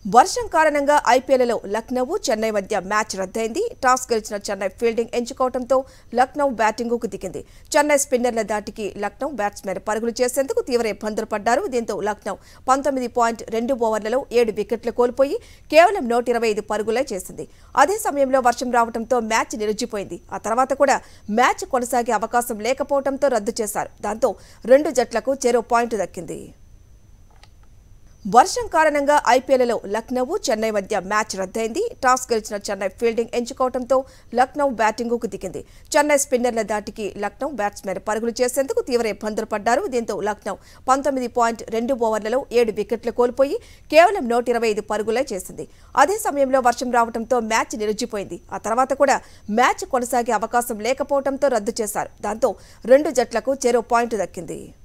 వర్షం కారణంగా ఐపీఎల్లో లక్నో చెన్నై మధ్య మ్యాచ్ రద్దయింది టాస్ గెలిచిన చెన్నై ఫీల్డింగ్ ఎంచుకోవడంతో లక్నో బ్యాటింగ్కు దిగింది చెన్నై స్పిన్నర్ల దాటికి లక్నో బ్యాట్స్మెన్ పరుగులు చేసేందుకు తీవ్ర ఇబ్బందులు పడ్డారు దీంతో లక్నో పంతొమ్మిది పాయింట్ రెండు ఓవర్లలో ఏడు వికెట్లు కోల్పోయి కేవలం నూట ఇరవై ఐదు పరుగులే చేసింది అదే సమయంలో వర్షం రావడంతో మ్యాచ్ నిలిచిపోయింది ఆ తర్వాత కూడా మ్యాచ్ కొనసాగే అవకాశం లేకపోవడంతో రద్దు చేశారు దాంతో రెండు జట్లకు చెరో పాయింట్ దక్కింది వర్షం కారణంగా ఐపీఎల్లో లక్నో చెన్నై మధ్య మ్యాచ్ రద్దయింది టాస్ గెలిచిన చెన్నై ఫీల్డింగ్ ఎంచుకోవడంతో లక్నో బ్యాటింగ్కు దిగింది చెన్నై స్పిన్నర్ల దాటికి లక్నో బ్యాట్స్మెన్ పరుగులు చేసేందుకు తీవ్ర ఇబ్బందులు పడ్డారు దీంతో లక్నో పంతొమ్మిది పాయింట్ రెండు ఓవర్లలో ఏడు వికెట్లు కోల్పోయి కేవలం నూట ఇరవై ఐదు పరుగులే చేసింది అదే సమయంలో వర్షం రావడంతో మ్యాచ్ నిలిచిపోయింది ఆ తర్వాత కూడా మ్యాచ్ కొనసాగే అవకాశం లేకపోవడంతో రద్దు చేశారు దాంతో రెండు జట్లకు చెరో పాయింట్ దక్కింది